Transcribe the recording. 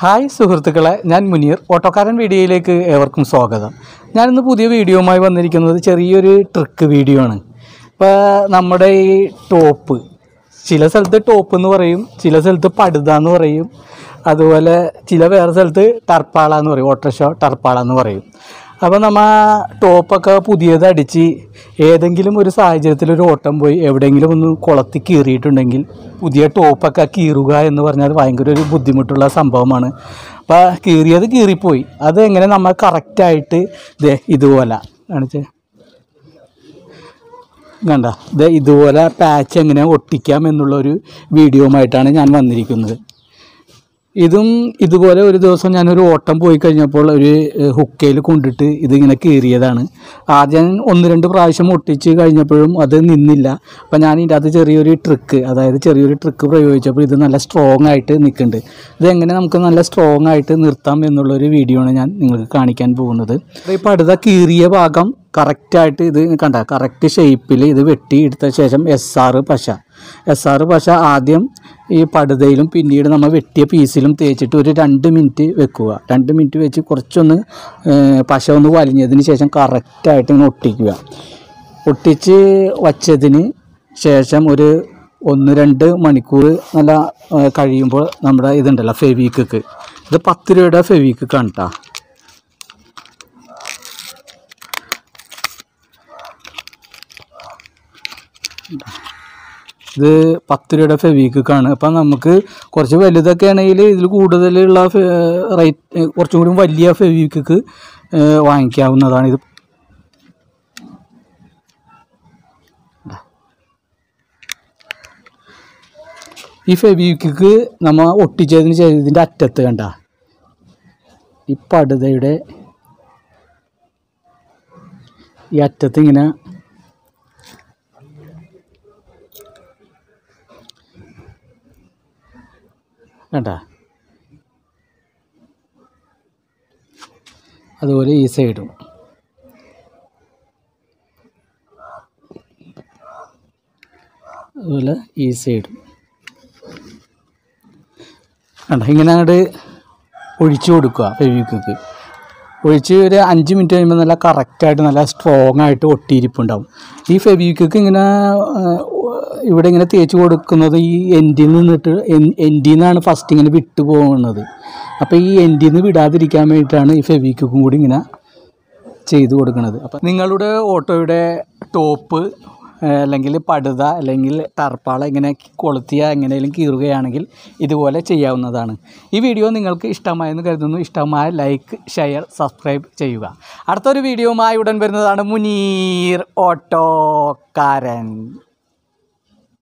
hi സുഹൃത്തുക്കളെ ഞാൻ മുനീർ ഓട്ടോക്കാരൻ വീഡിയോയിലേക്ക് ഏവർക്കും സ്വാഗതം ഞാനിന്ന് പുതിയ വീഡിയോയുമായി വന്നിരിക്കുന്നത് ചെറിയൊരു ട്രിക്ക് വീഡിയോ ആണ് ഇപ്പോൾ നമ്മുടെ ഈ ടോപ്പ് ചില സ്ഥലത്ത് ടോപ്പ് എന്ന് പറയും ചില സ്ഥലത്ത് പടുത എന്ന് പറയും അതുപോലെ ചില വേറെ സ്ഥലത്ത് ടർപ്പാള എന്ന് പറയും ഓട്ടോറിക്ഷ ടർപ്പാള എന്ന് പറയും അപ്പോൾ നമ്മ ടോപ്പൊക്കെ പുതിയത് അടിച്ച് ഏതെങ്കിലും ഒരു സാഹചര്യത്തിൽ ഒരു ഓട്ടം പോയി എവിടെയെങ്കിലും ഒന്ന് കുളത്തി കീറിയിട്ടുണ്ടെങ്കിൽ പുതിയ ടോപ്പൊക്കെ കീറുക എന്ന് പറഞ്ഞാൽ ഭയങ്കര ഒരു ബുദ്ധിമുട്ടുള്ള സംഭവമാണ് അപ്പോൾ കീറിയത് കീറിപ്പോയി അത് എങ്ങനെ നമ്മൾ കറക്റ്റായിട്ട് ദേ ഇതുപോലെ കാണിച്ചേ കണ്ട ഇത് ഇതുപോലെ പാച്ച് എങ്ങനെ ഒട്ടിക്കാം എന്നുള്ളൊരു വീഡിയോയുമായിട്ടാണ് ഞാൻ വന്നിരിക്കുന്നത് ഇതും ഇതുപോലെ ഒരു ദിവസം ഞാനൊരു ഓട്ടം പോയി കഴിഞ്ഞപ്പോൾ ഒരു ഹുക്കയിൽ കൊണ്ടിട്ട് ഇതിങ്ങനെ കീറിയതാണ് ആദ്യം ഒന്ന് രണ്ട് പ്രാവശ്യം ഒട്ടിച്ച് കഴിഞ്ഞപ്പോഴും അത് നിന്നില്ല അപ്പം ഞാൻ ഇതിൻ്റെ അകത്ത് ചെറിയൊരു ട്രിക്ക് അതായത് ചെറിയൊരു ട്രിക്ക് പ്രയോഗിച്ചപ്പോൾ ഇത് നല്ല സ്ട്രോങ് ആയിട്ട് നിൽക്കുന്നുണ്ട് ഇതെങ്ങനെ നമുക്ക് നല്ല സ്ട്രോങ് ആയിട്ട് നിർത്താം എന്നുള്ളൊരു വീഡിയോ ആണ് ഞാൻ നിങ്ങൾക്ക് കാണിക്കാൻ പോകുന്നത് അപ്പോൾ ഈ പടുത കീറിയ ഭാഗം കറക്റ്റായിട്ട് ഇത് കണ്ട കറക്റ്റ് ഷേപ്പിൽ ഇത് വെട്ടി എടുത്ത ശേഷം എസ് ആറ് പശ എസ് ആറ് പശ ആദ്യം ഈ പടുതയിലും പിന്നീട് നമ്മൾ വെട്ടിയ പീസിലും തേച്ചിട്ട് ഒരു രണ്ട് മിനിറ്റ് വെക്കുക രണ്ട് മിനിറ്റ് വെച്ച് കുറച്ചൊന്ന് ഏർ, പശ ഒന്ന് വലിഞ്ഞതിന് ശേഷം കറക്റ്റായിട്ട് ഇങ്ങനെ ഒട്ടിക്കുക ഒട്ടിച്ച് വച്ചതിന് ശേഷം ഒരു ഒന്ന് രണ്ട് മണിക്കൂർ നല്ല ഏർ, കഴിയുമ്പോൾ നമ്മുടെ ഇതുണ്ടല്ലോ ഫെവിക്ക് ഇത് പത്ത് രൂപയുടെ ഫെവിക്ക് കേട്ടോ ഇത് പത്ത് രൂപയുടെ ഫെവിക്കാണ് അപ്പം നമുക്ക് കുറച്ച് വലുതൊക്കെ ആണെങ്കിൽ ഇതിൽ കൂടുതലുള്ള റേറ്റ് കുറച്ചും കൂടി വലിയ ഫെവിക്ക് വാങ്ങിക്കാവുന്നതാണ് ഇത് ഈ ഫെവിക്ക് നമ്മൾ ഒട്ടിച്ചതിന് ശേഷം ഇതിൻ്റെ അറ്റത്ത് കണ്ട ഈ പടുതയുടെ ഈ അറ്റത്ത് ഇങ്ങനെ കണ്ട അതുപോലെ ഈ സൈഡും അതുപോലെ ഈ സൈഡും കണ്ട ഇങ്ങനെ അങ്ങോട്ട് ഒഴിച്ചു കൊടുക്കുക ഫെവിക്വിക്ക് ഒഴിച്ച് ഒരു അഞ്ച് മിനിറ്റ് കഴിയുമ്പോൾ നല്ല കറക്റ്റായിട്ട് നല്ല സ്ട്രോങ് ആയിട്ട് ഒട്ടിയിരിപ്പുണ്ടാവും ഈ ഫെവിക്വിക്ക് ഇങ്ങനെ ആ, ഇവിടെ ഇങ്ങനെ തേച്ച് കൊടുക്കുന്നത് ഈ എൻഡിൽ നിന്നിട്ട് എൻഡിൽ നിന്നാണ് ഫസ്റ്റ് ഇങ്ങനെ വിട്ടു പോകുന്നത് അപ്പോൾ ഈ എൻഡിൽ നിന്ന് വിടാതിരിക്കാൻ വേണ്ടിയിട്ടാണ് ഈ ഫെവിക്വിക്കും കൂടി ഇങ്ങനെ ചെയ്തു കൊടുക്കുന്നത് അപ്പം നിങ്ങളുടെ ഓട്ടോയുടെ ടോപ്പ് ഏഹ്, അല്ലെങ്കിൽ പടുത അല്ലെങ്കിൽ ടർപ്പാള ഇങ്ങനെ കൊളുത്തിയ എങ്ങനെയും കീറുകയാണെങ്കിൽ ഇതുപോലെ ചെയ്യാവുന്നതാണ് ഈ വീഡിയോ നിങ്ങൾക്ക് ഇഷ്ടമായെന്ന് കരുതുന്നു ഇഷ്ടമായ ലൈക്ക് ഷെയർ സബ്സ്ക്രൈബ് ചെയ്യുക അടുത്തൊരു വീഡിയോയുമായി ഉടൻ വരുന്നതാണ് മുനീർ ഓട്ടോക്കാരൻ